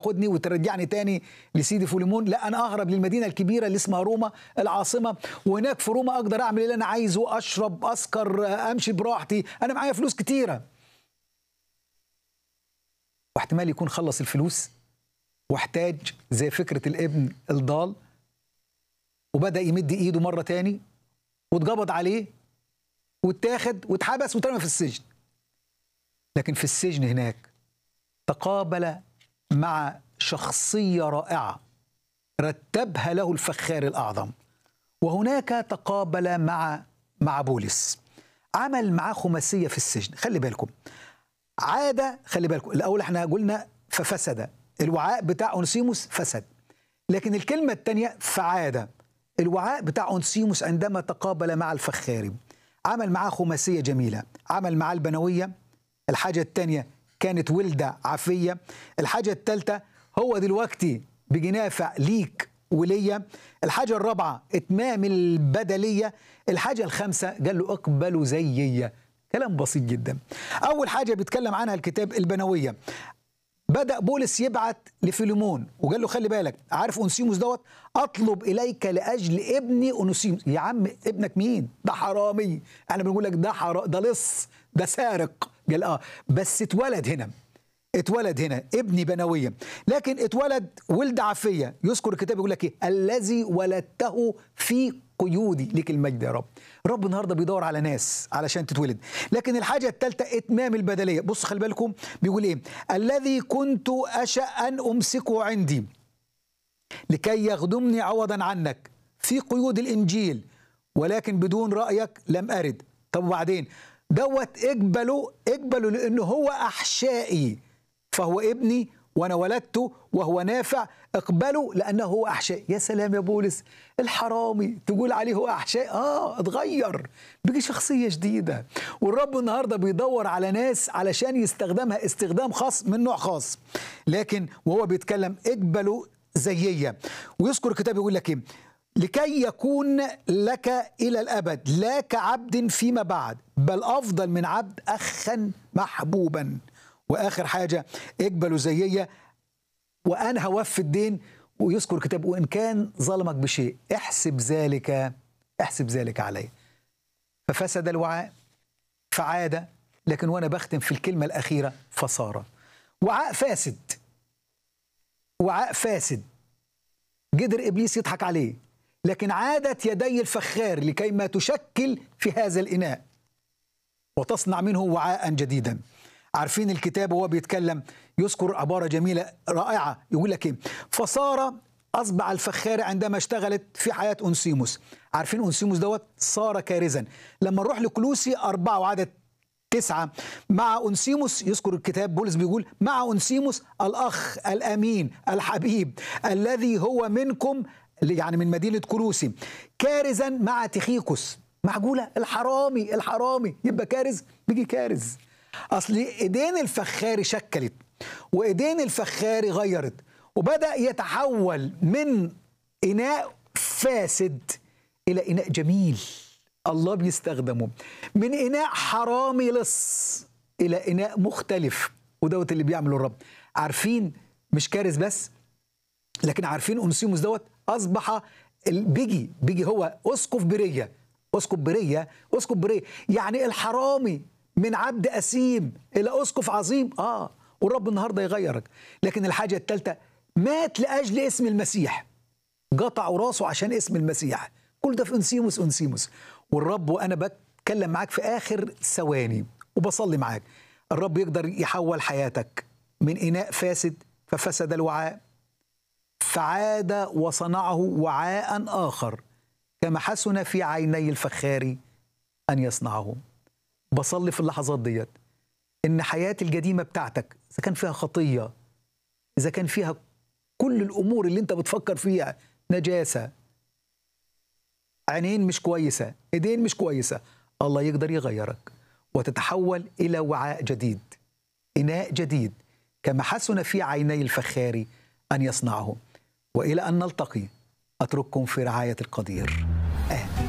خدني وترجعني تاني لسيدي فوليمون لا انا اهرب للمدينه الكبيره اللي اسمها روما العاصمه وهناك في روما اقدر اعمل اللي انا عايزه اشرب اسكر امشي براحتي انا معايا فلوس كتيره واحتمال يكون خلص الفلوس واحتاج زي فكره الابن الضال وبدا يمد ايده مره تاني واتقبض عليه واتاخد واتحبس واترمى في السجن لكن في السجن هناك تقابل مع شخصية رائعة رتبها له الفخار الأعظم وهناك تقابل مع مع بولس عمل معاه خماسية في السجن خلي بالكم عادة خلي بالكم الأول احنا قلنا ففسد الوعاء بتاع أونسيموس فسد لكن الكلمة الثانية فعادة الوعاء أونسيموس أنسيموس عندما تقابل مع الفخاري عمل معاه خماسية جميلة عمل معاه البنوية الحاجة الثانية كانت ولدة عافية الحاجة الثالثة هو دلوقتي بيجي نافع ليك وليا الحاجة الرابعة إتمام البدلية الحاجة الخامسة قال له اقبلوا زيي كلام بسيط جدا أول حاجة بيتكلم عنها الكتاب البنوية بدأ بولس يبعت لفيليمون وقال له خلي بالك عارف أونسيموس دوت أطلب إليك لأجل ابني أونسيموس يا عم ابنك مين؟ ده حرامي احنا بنقول لك ده حرام ده لص ده سارق قال اه بس اتولد هنا اتولد هنا ابني بنوية لكن اتولد ولد عفية يذكر الكتاب يقول لك ايه الذي ولدته في قيودي ليك المجد يا رب رب النهارده بيدور على ناس علشان تتولد لكن الحاجة الثالثة اتمام البدلية بص خلي بالكم بيقول ايه الذي كنت أشأ أن أمسكه عندي لكي يخدمني عوضا عنك في قيود الإنجيل ولكن بدون رأيك لم أرد طب وبعدين دوت اقبلوا اقبلوا لانه هو احشائي فهو ابني وانا ولدته وهو نافع اقبلوا لانه هو احشائي يا سلام يا بولس الحرامي تقول عليه هو احشائي اه اتغير بيجي شخصيه جديده والرب النهارده بيدور على ناس علشان يستخدمها استخدام خاص من نوع خاص لكن وهو بيتكلم اقبلوا زييه ويذكر الكتاب يقول لك ايه لكي يكون لك إلى الأبد لا كعبد فيما بعد بل أفضل من عبد أخا محبوبا وآخر حاجة اقبلوا زيية وأنا هوفي الدين ويذكر كتاب وإن كان ظلمك بشيء احسب ذلك احسب ذلك عليه ففسد الوعاء فعاد لكن وأنا بختم في الكلمة الأخيرة فصار وعاء فاسد وعاء فاسد قدر إبليس يضحك عليه لكن عادت يدي الفخار لكي ما تشكل في هذا الإناء وتصنع منه وعاء جديدا عارفين الكتاب وهو بيتكلم يذكر عبارة جميلة رائعة يقول لك إيه فصار أصبح الفخار عندما اشتغلت في حياة أنسيموس عارفين أنسيموس دوت صار كارزا لما نروح لكلوسي أربعة وعدد تسعة مع أنسيموس يذكر الكتاب بولس بيقول مع أنسيموس الأخ الأمين الحبيب الذي هو منكم يعني من مدينة كروسي كارزا مع تخيكوس معقولة الحرامي الحرامي يبقى كارز بيجي كارز أصل إيدين الفخاري شكلت وإيدين الفخاري غيرت وبدأ يتحول من إناء فاسد إلى إناء جميل الله بيستخدمه من إناء حرامي لص إلى إناء مختلف ودوت اللي بيعمله الرب عارفين مش كارز بس لكن عارفين أنسيموس دوت اصبح بيجي بيجي هو اسقف بريه اسقف بريه اسقف بريه يعني الحرامي من عبد اسيم الى اسقف عظيم اه والرب النهارده يغيرك لكن الحاجه الثالثه مات لاجل اسم المسيح قطع راسه عشان اسم المسيح كل ده في انسيموس انسيموس والرب وانا بتكلم معاك في اخر ثواني وبصلي معاك الرب يقدر يحول حياتك من اناء فاسد ففسد الوعاء فعاد وصنعه وعاء آخر كما حسن في عيني الفخار أن يصنعه بصلي في اللحظات ديت إن حياتي القديمة بتاعتك إذا كان فيها خطية إذا كان فيها كل الأمور اللي أنت بتفكر فيها نجاسة عينين مش كويسة إيدين مش كويسة الله يقدر يغيرك وتتحول إلى وعاء جديد إناء جديد كما حسن في عيني الفخار أن يصنعه والى ان نلتقي اترككم في رعايه القدير